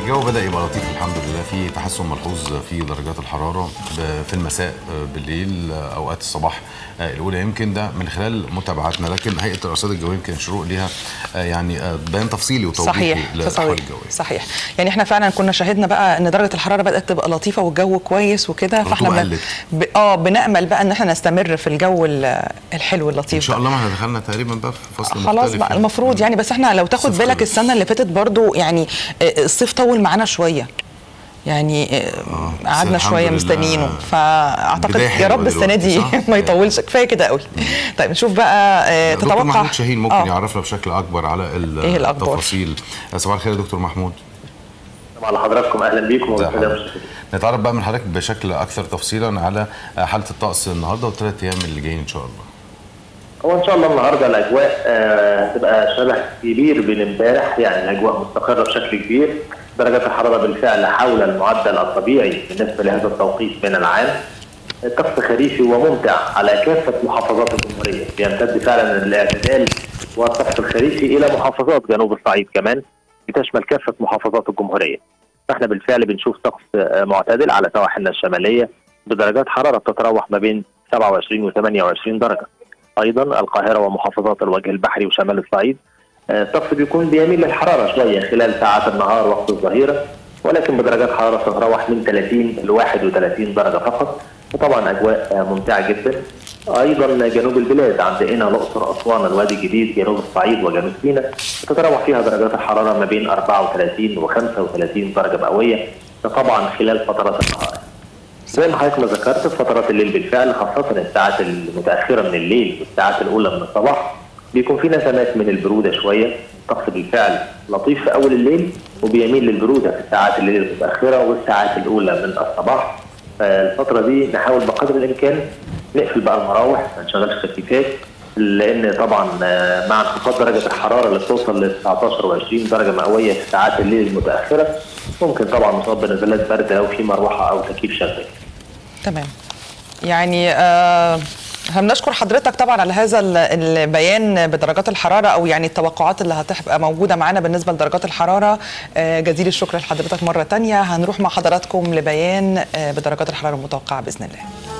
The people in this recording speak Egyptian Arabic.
الجو بدا يبقى لطيف الحمد لله في تحسن ملحوظ في درجات الحراره ب- في المساء آه، بالليل آه، اوقات الصباح آه، الاولى يمكن ده من خلال متابعتنا لكن هيئه الارصاد الجويه يمكن الشروق ليها آه، يعني آه، بيان تفصيلي وتوضيحي صحيح للاحوال تصوير الجويه صحيح يعني احنا فعلا كنا شاهدنا بقى ان درجه الحراره بدات تبقى لطيفه والجو كويس وكده فاحنا الرطوبة بن- قلت. ب... اه بنامل بقى ان احنا نستمر في الجو ال- الحلو ان اللطيف شاء ده. الله ما احنا دخلنا تقريبا بقى في فصل خلاص مختلف بقى يعني. المفروض يعني بس احنا لو تاخد الصيف بالك خلص. السنه اللي فاتت برضو يعني آه، الصيف طول معانا شويه يعني آه، بس قعدنا الحمد شويه لله مستنيينه فاعتقد بداية يا حلوة رب السنه دي دلوقتي، صح؟ ما يطولش كفايه كده قوي طيب نشوف بقى آه، دكتور تتوقع محمود شاهين ممكن آه. يعرفنا بشكل اكبر على ال- إيه الأخبار؟ التفاصيل صباح الخير يا دكتور محمود على حضراتكم اهلا بيكم ده وبالسلامه حضرتك. المشاهدين. نتعرف بقى من حضرتك بشكل اكثر تفصيلا على حاله الطقس النهارده والثلاث ايام اللي جايين ان شاء الله هو ان شاء الله النهارده الاجواء آه، هتبقى شبه كبير بين امبارح يعني الاجواء مستقره بشكل كبير درجات الحراره بالفعل حول المعدل الطبيعي بالنسبه لهذا التوقيت من العام الطقس خريفي وممتع على كافه محافظات الجمهوريه بيمتد فعلا الاعتدال والطقس الخريفي الى محافظات جنوب الصعيد كمان بتشمل كافه محافظات الجمهوريه فاحنا بالفعل بنشوف طقس آه، معتدل على سواحلنا الشماليه بدرجات حراره تتراوح ما بين 27 و 28 درجه ايضا القاهره ومحافظات الوجه البحري وشمال الصعيد آه، الطقس بيكون بيميل للحراره شويه خلال ساعات النهار وقت الظهيره ولكن بدرجات حراره تتراوح من 30 ل 31 درجه فقط وطبعا اجواء آه، ممتعه جدا ايضا جنوب البلاد عند قنا الاقصر اسوان الوادي الجديد جنوب الصعيد وجنوب سيناء تتراوح فيها درجات الحراره ما بين 34 و 35 درجه مئويه ده طبعا خلال فترات النهار زي ما حضرتك ما ذكرت في فترات الليل بالفعل خاصة الساعات المتأخرة من الليل والساعات الأولى من الصباح بيكون في نسمات من البرودة شوية الطقس بالفعل لطيف في أول الليل وبيميل للبرودة في الساعات الليل المتأخرة والساعات الأولى من الصباح فالفترة دي نحاول بقدر الإمكان نقفل بقى المراوح ما نشغلش تكييفات لان طبعا آه، مع انخفاض درجه الحراره اللي بتوصل ل 19 و20 درجه مئويه في ساعات الليل المتاخره ممكن طبعا نصاب بنزلات برد او في مروحه او تكييف شغال. تمام يعني آه هنشكر حضرتك طبعا على هذا ال- البيان بدرجات الحراره او يعني التوقعات اللي هتبقى موجوده معانا بالنسبه لدرجات الحراره آه جزيل الشكر لحضرتك مره تانية هنروح مع حضراتكم لبيان آه بدرجات الحراره المتوقعه باذن الله